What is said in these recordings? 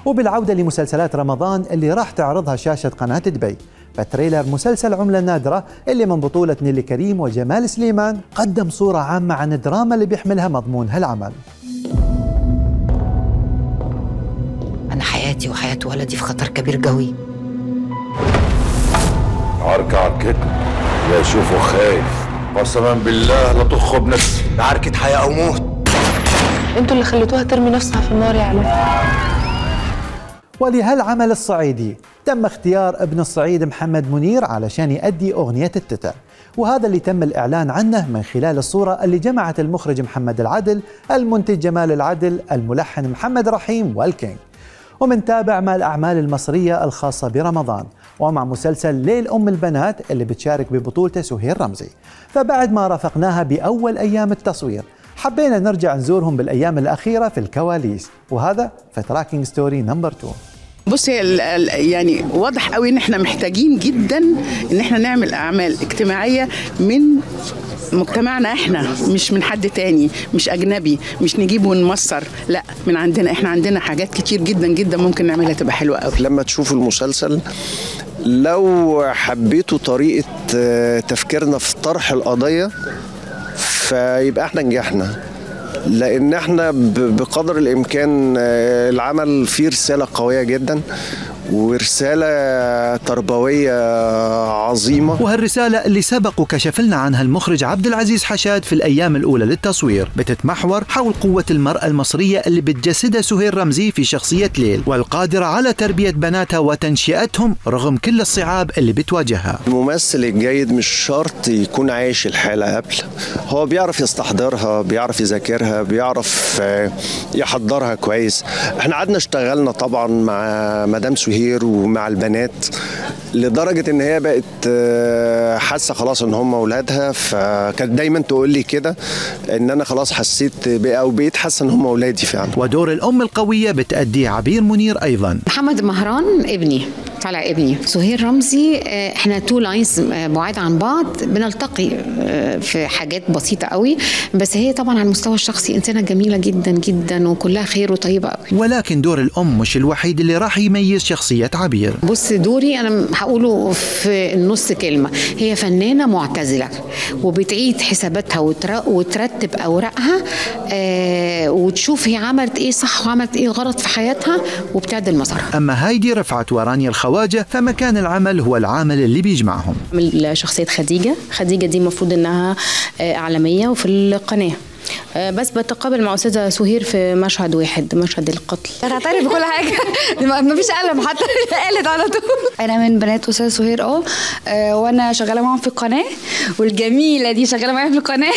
وبالعودة لمسلسلات رمضان اللي راح تعرضها شاشة قناة دبي فتريلر مسلسل عملة نادرة اللي من بطولة نيلي كريم وجمال سليمان قدم صورة عامة عن الدراما اللي بيحملها مضمون هالعمل أنا حياتي وحياة ولدي في خطر كبير قوي عركة عركتنا لا اشوفه خايف قسما بالله لا تخب بنفسي عركة حياة أو موت انتوا اللي خليتوها ترمي نفسها في النار يا علاء ولهالعمل الصعيدي تم اختيار ابن الصعيد محمد منير علشان يؤدي أغنية التتر وهذا اللي تم الإعلان عنه من خلال الصورة اللي جمعت المخرج محمد العدل المنتج جمال العدل الملحن محمد رحيم والكينج ومن تابع مع الأعمال المصرية الخاصة برمضان ومع مسلسل ليل أم البنات اللي بتشارك ببطولته سهير رمزي فبعد ما رافقناها بأول أيام التصوير حبينا نرجع نزورهم بالأيام الأخيرة في الكواليس وهذا في تراكينج ستوري نمبر 2 بصي ال- ال- يعني واضح قوي ان احنا محتاجين جدا ان احنا نعمل اعمال اجتماعيه من مجتمعنا احنا مش من حد تاني مش اجنبي مش نجيب ونمصر لا من عندنا احنا عندنا حاجات كتير جدا جدا ممكن نعملها تبقى حلوه قوي لما تشوفوا المسلسل لو حبيتوا طريقة آه، تفكيرنا في طرح القضية فيبقى احنا نجحنا لان احنا ب- بقدر الامكان آه، العمل فيه رسالة قوية جدا ورسالة تربوية عظيمة وهالرسالة اللي سبق وكشف لنا عنها المخرج عبد العزيز حشاد في الأيام الأولى للتصوير بتتمحور حول قوة المرأة المصرية اللي بتجسدها سهير رمزي في شخصية ليل والقادرة على تربية بناتها وتنشئتهم رغم كل الصعاب اللي بتواجهها الممثل الجيد مش شرط يكون عايش الحالة قبل هو بيعرف يستحضرها بيعرف يذاكرها بيعرف آه، يحضرها كويس احنا قعدنا اشتغلنا طبعا مع مدام سهير ومع البنات لدرجة ان هي بقت آه، حاسة خلاص ان هم اولادها فكانت دايما تقول لي كده ان انا خلاص حسيت بقى- او بقيت حاسة ان هم اولادي فعلا ودور الأم القوية بتأديه عبير منير أيضا محمد مهران ابني طالع ابني سهير رمزي آه، احنا تو لاينز بعاد عن بعض بنلتقي آه، في حاجات بسيطة قوي بس هي طبعا على المستوى الشخصي انسانة جميلة جدا جدا وكلها خير وطيبة قوي ولكن دور الأم مش الوحيد اللي راح يميز شخصية عبير بص دوري انا هقوله في النص كلمه هي فنانه معتزله وبتعيد حساباتها وتر- وترتب اوراقها آه وتشوف هي عملت ايه صح وعملت ايه غلط في حياتها وبتعدل مسارها أما هايدي رفعت ورانيا الخواجة فمكان العمل هو العامل اللي بيجمعهم بعمل شخصية خديجة خديجة دي المفروض انها آه، اعلامية وفي القناة آه، بس بتقابل مع استاذه سهير في مشهد واحد مشهد القتل هتعترف بكل حاجه ما فيش قلم حتى قالت على طول انا من بنات استاذ سهير اه آه، وانا شغاله معاهم في القناه والجميله دي شغاله معايا في القناه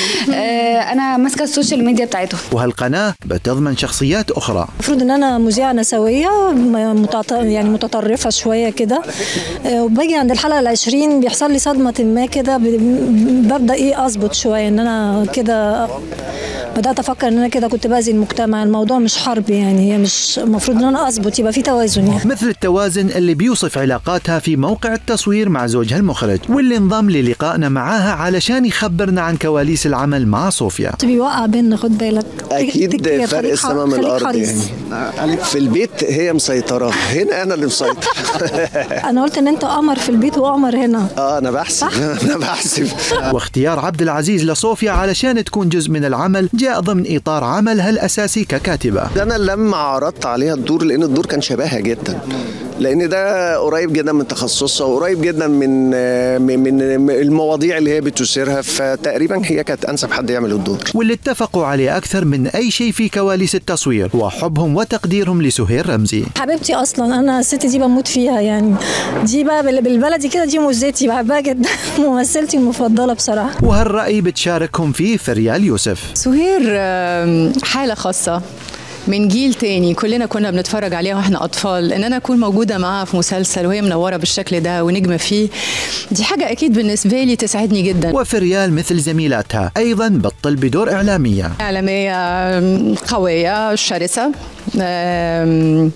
آه، انا ماسكه السوشيال ميديا بتاعتهم وهالقناة بتضمن شخصيات أخرى المفروض ان انا مذيعه نسويه م- متط- يعني متطرفه شويه كده آه، وباجي عند الحلقه العشرين بيحصل لي صدمه ما كده ب- ببدا ايه اظبط شويه ان انا كده بدات افكر ان انا كده كنت باذي المجتمع الموضوع مش حرب يعني هي مش المفروض ان انا اظبط يبقى في توازن يعني مثل التوازن اللي بيوصف علاقاتها في موقع التصوير مع زوجها المخرج واللي انضم للقائنا معاها علشان يخبرنا عن كواليس العمل مع صوفيا بيوقع بينا خد بالك اكيد تكتير، فرق خليك السماء ح- من خليك الارض حريص. يعني في البيت هي مسيطره هنا انا اللي مسيطر انا قلت ان انت قمر في البيت وقمر هنا اه انا بحسب انا بحسب واختيار عبد العزيز لصوفيا علشان تكون جزء من العمل جاء ضمن إطار عملها الأساسي ككاتبة انا لما عرضت عليها الدور لان الدور كان شبهها جدا لان ده قريب جدا من تخصصها وقريب جدا من من من المواضيع اللي هي بتثيرها فتقريبا هي كانت انسب حد يعمل الدور واللي اتفقوا عليه أكثر من أي شيء في كواليس التصوير وحبهم وتقديرهم لسهير رمزي حبيبتي اصلا انا الست دي بموت فيها يعني دي بقى بال- بالبلدي كده دي مزتي بحبها جدا ممثلتي المفضله بصراحه وهالرأي بتشاركهم فيه فريال يوسف سهير آم، حالة خاصة من جيل تاني كلنا كنا بنتفرج عليها واحنا اطفال ان انا اكون موجوده معاها في مسلسل وهي منوره بالشكل ده ونجمه فيه دي حاجه اكيد بالنسبه لي تسعدني جدا وفريال مثل زميلاتها أيضا بتطل بدور إعلامية إعلامية آم، قوية شرسة آم،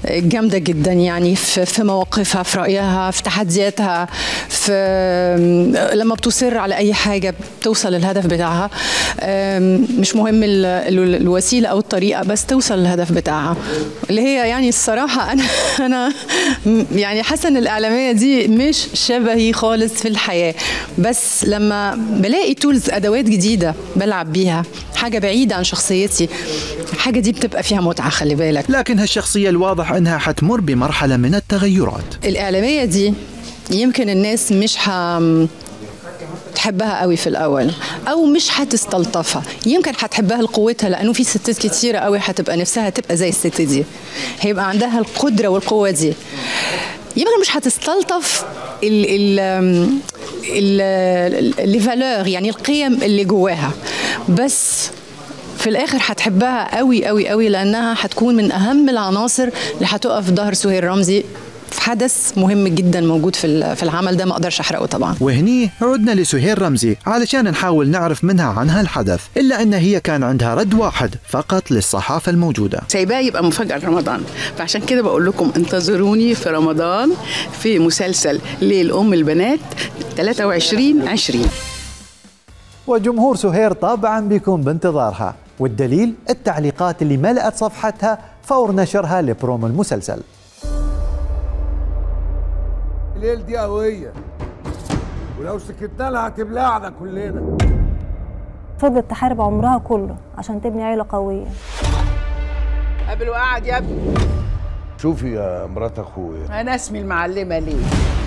جامده جدا يعني في في مواقفها في رايها في تحدياتها في لما بتصر على اي حاجه بتوصل للهدف بتاعها أم، مش مهم ال- ال- الوسيله او الطريقه بس توصل للهدف بتاعها اللي هي يعني الصراحه انا انا م- يعني حاسه ان الاعلاميه دي مش شبهي خالص في الحياه بس لما بلاقي تولز ادوات جديده بلعب بيها حاجه بعيده عن شخصيتي الحاجه دي بتبقى فيها متعه خلي بالك لكن هالشخصية الواضح أنها حتمر بمرحلة من التغيرات الإعلامية دي يمكن الناس مش ح... تحبها قوي في الاول او مش هتستلطفها يمكن هتحبها لقوتها لانه في ستات كتيره قوي هتبقى نفسها تبقى زي الست دي هيبقى عندها القدره والقوه دي يمكن مش هتستلطف ال ال ال لي فالور يعني القيم اللي جواها بس في الاخر هتحبها قوي قوي قوي لانها هتكون من اهم العناصر اللي هتقف في ظهر سهير رمزي في حدث مهم جدا موجود في ال- في العمل ده ما اقدرش احرقه طبعا وهني عدنا لسهير رمزي علشان نحاول نعرف منها عن هالحدث إلا أن هي كان عندها رد واحد فقط للصحافة الموجودة سايباه يبقى مفاجأة لرمضان فعشان كده بقول لكم انتظروني في رمضان في مسلسل ليل أم البنات 23 20 وجمهور سهير طبعا بيكون بانتظارها والدليل التعليقات اللي ملأت صفحتها فور نشرها لبرومو المسلسل الليل دي قوية ولو سكتنا لها هتبلعنا كلنا فضلت تحارب عمرها كله عشان تبني عيلة قوية قبل وقعد يا ابني شوفي يا مرات اخويا انا اسمي المعلمة ليه